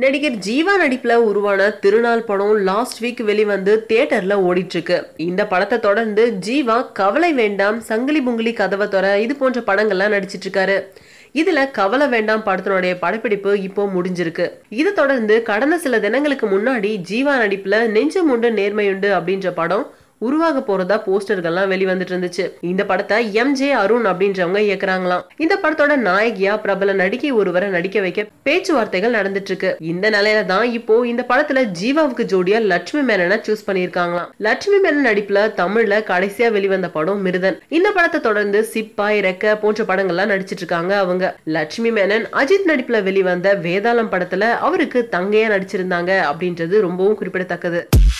நடிகர் ஜீவா நடிப்புல உருவான திருநாள் படம் லாஸ்ட் வீக் வெளிவந்து தியேட்டர்ல ஓடிட்டு இருக்கு இந்த படத்தை தொடர்ந்து ஜீவா கவலை வேண்டாம் சங்கிலி புங்கிலி கதவை தொற இது போன்ற படங்கள்லாம் நடிச்சிட்டு இருக்காரு இதுல கவலை வேண்டாம் படத்தினுடைய படப்பிடிப்பு இப்போ முடிஞ்சிருக்கு இதை தொடர்ந்து கடந்த சில தினங்களுக்கு முன்னாடி ஜீவா நடிப்புல நெஞ்சமுண்டு நேர்மையுண்டு அப்படின்ற படம் உருவாக போறதா போஸ்டர்கள்லாம் வெளிவந்துட்டு இருந்துச்சு இந்த படத்தை எம் ஜே அருண் அப்படின்றவங்க இயக்குறாங்களாம் இந்த படத்தோட நாயகியா பிரபல நடிகை ஒருவரை நடிக்க வைக்க பேச்சுவார்த்தைகள் நடந்துட்டு இருக்கு இந்த நிலையில தான் இப்போ இந்த படத்துல ஜீவாவுக்கு ஜோடியா லட்சுமி மேனனை சூஸ் பண்ணியிருக்காங்களாம் லட்சுமி மேனன் நடிப்புல தமிழ்ல கடைசியா வெளிவந்த படம் மிருதன் இந்த படத்தை தொடர்ந்து சிப்பாய் ரெக்க போன்ற படங்கள்லாம் நடிச்சிட்டு இருக்காங்க அவங்க லட்சுமி மேனன் அஜித் நடிப்புல வெளிவந்த வேதாளம் படத்துல அவருக்கு தங்கையா நடிச்சிருந்தாங்க அப்படின்றது ரொம்பவும் குறிப்பிடத்தக்கது